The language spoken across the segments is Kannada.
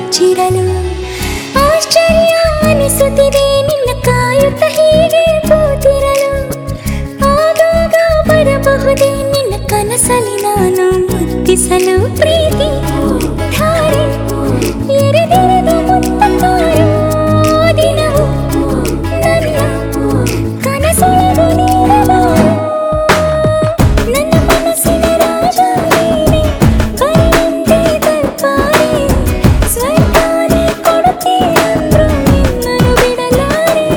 ಬಚ್ಚಿಡಲು ಆಶ್ಚರ್ಯ ಅನಿಸುತ್ತಿದೆ ನಿನ್ನ ಕಾಯುತ್ತ ಹೀಗೆ ಕೂತಿರಲು ಆಗಾಗ ಬರಬಹುದೇ ನಿನ್ನ ಕನಸಲಿ ನಾನು ಮುತ್ತಿಸಲು ಪ್ರೀತಿ ಧಾರೆ ಎರೆದೆರೆದು ಮುತ್ತುತ್ತಾರೋ ದಿನವೂ ನನ್ನ ಕನಸೊಳಗೆ ನೀಡಬಾರೋ ನನ್ನ ಮನಸ್ಸಿನ ರಾಜ ನೀನೆ ಬರೆಯಂತೆ ತರ್ಪಾರೆ ಸ್ವರ್ಗಾನೇ ಕೊಡುತ್ತೀರಂದ್ರು ನಿನ್ನನ್ನು ಬಿಡಲಾರೆ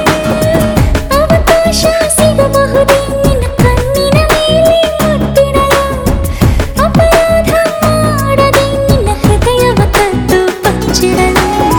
ಅವಕಾಶ ಸಿಗಬಹುದೇ ನಿನ್ನ ಕಣ್ಣಿನ ಮೇಲೆ ಮುತ್ತಿಡಲು ಅಪರಾಧ ಮಾಡದೆ ನಿನ್ನ ಹೃದಯವ ಕದ್ದು ಬಚ್ಚಿಡಲು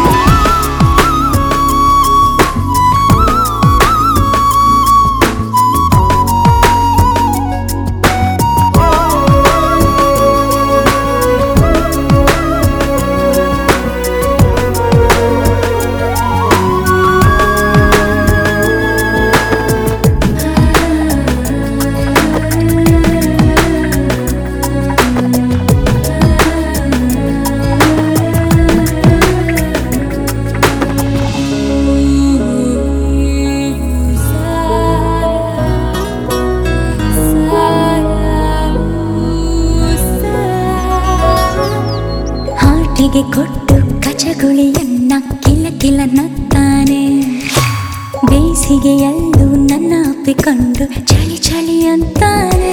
ಹಾಟಿಗೆ ಕೊಟ್ಟು ಕಚಗುಳಿಯನ್ನ ಕಿಲ ಕಿಲ ನತ್ತಾನೆ ಬೇಸಿಗೆಯಲ್ಲೂ ನನ್ನ ಅಪ್ಪಿಕೊಂಡು ಚಳಿ ಚಳಿ ಅಂತಾನೆ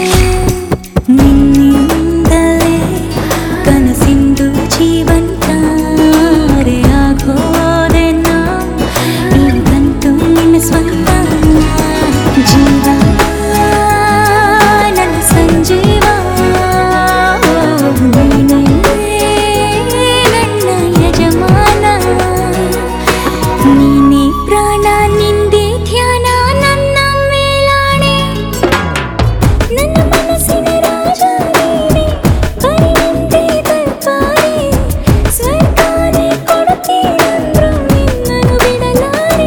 ನಿನ್ನಿಂದಲೇ ಕನಸಿಂದು ಜೀವಂತಾರೆ ಆಗೋದೆ ನಾ ಈಗಂತೂ ನಿನ್ನ ಸ್ವಂತ ಜೀವ ನನ್ನ ಸಂಜೀವ ನೀನೇ ನನ್ನ ಯಜಮಾನ ನೀನೇ ಪ್ರಾಣ ನಿಂದೆ ಧ್ಯಾನ ನನ್ನ ಮೇಲಾಣೆ ನನ್ನ ಮನಸ್ಸಿನ ರಾಜ ನೀನೆ ಬರೆಯಂತೆ ತರ್ಪಾರೆ ಸ್ವರ್ಗಾನೇ ಕೊಡುತ್ತೀರಂದ್ರು ನಿನ್ನನ್ನು ಬಿಡಲಾರೆ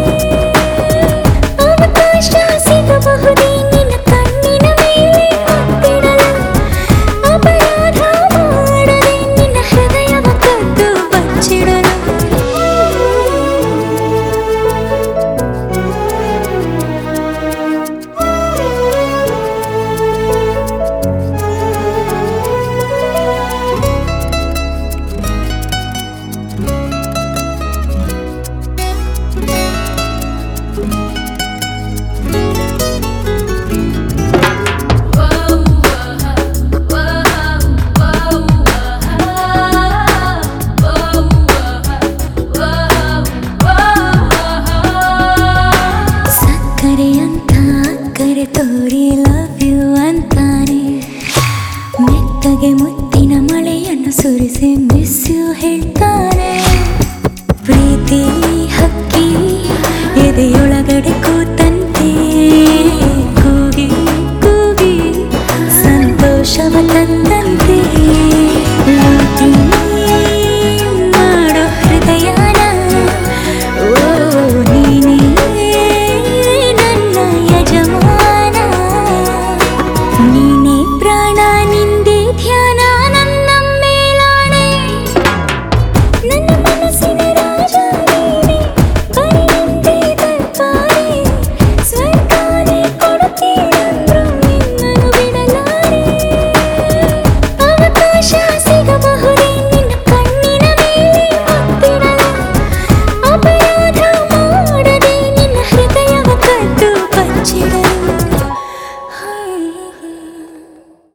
ಅವಕಾಶ ಸಿಗಬಹುದೇ ನಿನ್ನ ಕಣ್ಣಿನ ಮೇಲೆ ಮುತ್ತಿಡಲು ಅಪರಾಧ ಮಾಡದೆ ನಿನ್ನ ಹೃದಯವ ಕದ್ದು ಬಚ್ಚಿಡಲು ಸಕ್ಕರೆ ಅಂತ ಅಕ್ಕರೆ ತೋರಿ ಲವ್ ಯು ಅಂತಾನೆ ಮೆತ್ತಗೆ ಮುತ್ತಿನ ಮಳೆಯನ್ನು ಸುರಿಸಿ ಮಿಸ್ ಯು ಹೇಳ್ತಾನೆ